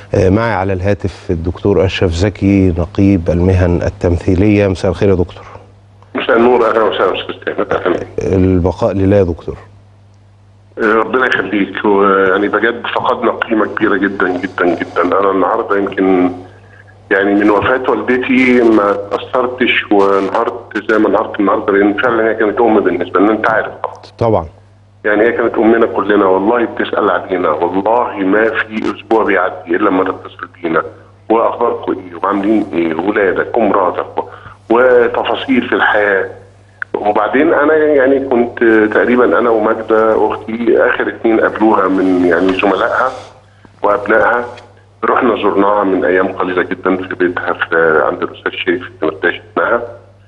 معي على الهاتف الدكتور اشرف زكي نقيب المهن التمثيليه مساء الخير يا دكتور مساء النور اهلا وسهلا استاذ تامر اهلا البقاء لله يا دكتور ربنا يخليك ويعني بجد فقدنا قيمه كبيره جدا جدا جدا انا النهارده يمكن يعني من وفاه والدتي ما تاثرتش وانهارت زي ما انهارت النهارده لان فعلا هي كانت ام بالنسبه لنا انت عارف طبعا طبعا يعني هي كانت امنا كلنا والله بتسال علينا والله ما في اسبوع بيعدي الا لما تتصل بينا واخباركم ايه وعاملين ايه وولادك ومراتك وتفاصيل في الحياه وبعدين انا يعني كنت تقريبا انا وماجده اختي اخر اتنين قابلوها من يعني زملائها وابنائها رحنا زرناها من ايام قليله جدا في بيتها في عند الاستاذ شريف في مرتاش ابنها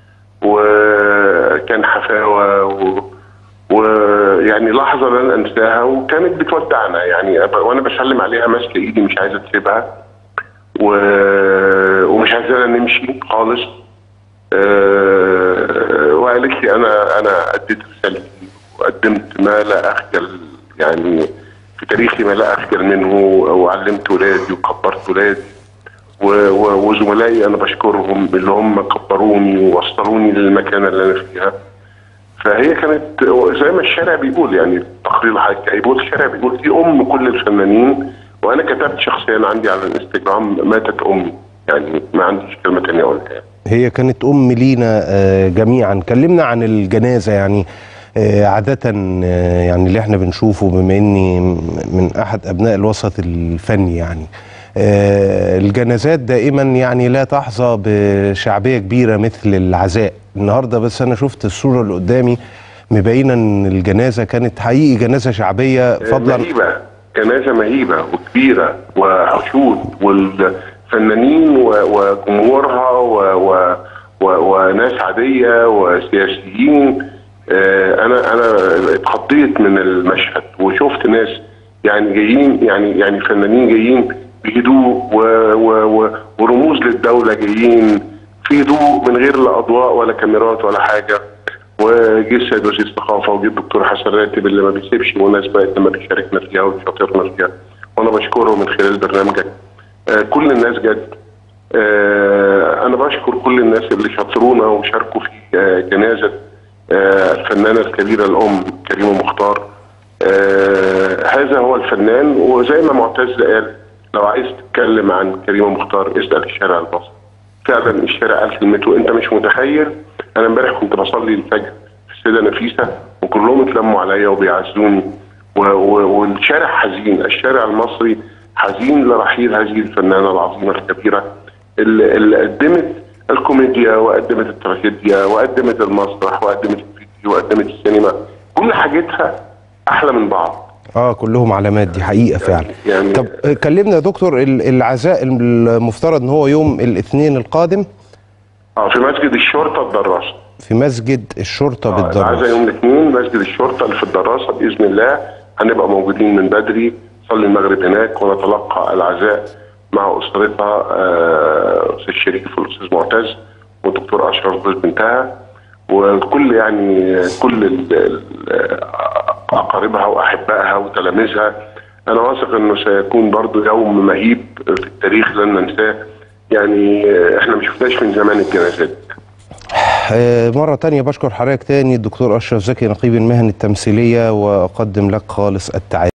وكان حفاوه و ويعني لحظه لن انساها وكانت بتودعنا يعني وانا بسلم عليها ماسكه ايدي مش عايزه تسيبها و... ومش عايزانا نمشي خالص أه... وقالت لي انا انا اديت رسالتي وقدمت ما لا اخجل يعني في تاريخي ما لا اخجل منه وعلمت ولادي وكبرت ولادي و... و... وزملائي انا بشكرهم اللي هم كبروني ووصلوني للمكانه اللي انا فيها فهي كانت زي ما الشارع بيقول يعني تقرير حضرتك بيقول الشارع بيقول دي ام كل الفنانين وانا كتبت شخصيا عندي على الانستجرام ماتت امي يعني ما عنديش كلمه ثانيه اقولها هي كانت ام لينا جميعا كلمنا عن الجنازه يعني عادة يعني اللي احنا بنشوفه بما اني من احد ابناء الوسط الفني يعني الجنازات دائما يعني لا تحظى بشعبيه كبيره مثل العزاء النهارده بس انا شفت الصوره اللي قدامي مبينه ان الجنازه كانت حقيقي جنازه شعبيه فضلا مهيبه جنازه مهيبه وكبيره وحشود والفنانين وجمهورها و و و وناس عاديه وسياسيين انا انا اتخضيت من المشهد وشفت ناس يعني جايين يعني يعني فنانين جايين بهدوء و و و ورموز للدوله جايين في هدوء من غير لا اضواء ولا كاميرات ولا حاجه وجه السيد وزير الثقافه وجه الدكتور حسن راتب اللي ما بيسيبش مناسبه لما بيشاركنا فيها وبيشاطرنا فيها وانا بشكره من خلال برنامجك آه كل الناس جد آه انا بشكر كل الناس اللي شاطرونا وشاركوا في آه جنازه آه الفنانه الكبيره الام كريمه مختار آه هذا هو الفنان وزي ما معتز قال لو عايز تتكلم عن كريمه مختار اسال الشارع المصري فعلا الشارع قال كلمته انت مش متخيل انا امبارح كنت بصلي الفجر في السيده نفيسه وكلهم اتلموا عليا وبيعزوني والشارع حزين الشارع المصري حزين لرحيل هذه الفنانه العظيمه الكبيره اللي, اللي قدمت الكوميديا وقدمت التراجيديا وقدمت المسرح وقدمت الفيديو وقدمت السينما كل حاجتها احلى من بعض اه كلهم علامات دي حقيقه فعلا يعني طب كلمنا يا دكتور العزاء المفترض ان هو يوم الاثنين القادم اه في مسجد الشرطه الدراسه في مسجد الشرطه آه بالدراسه العزاء يوم الاثنين مسجد الشرطه اللي في الدراسه باذن الله هنبقى موجودين من بدري نصلي المغرب هناك ونتلقى العزاء مع اسرتها استاذ آه شريف والاستاذ معتز والدكتور اشرف جوز بنتها وكل يعني كل اقاربها واحبائها وتلاميذها انا واثق انه سيكون برضو يوم مهيب في التاريخ لن ننساه يعني احنا ما شفناش من زمان الجنازات مرة تانية بشكر حضرتك تاني الدكتور أشرف زكي نقيب المهن التمثيلية وأقدم لك خالص التعازي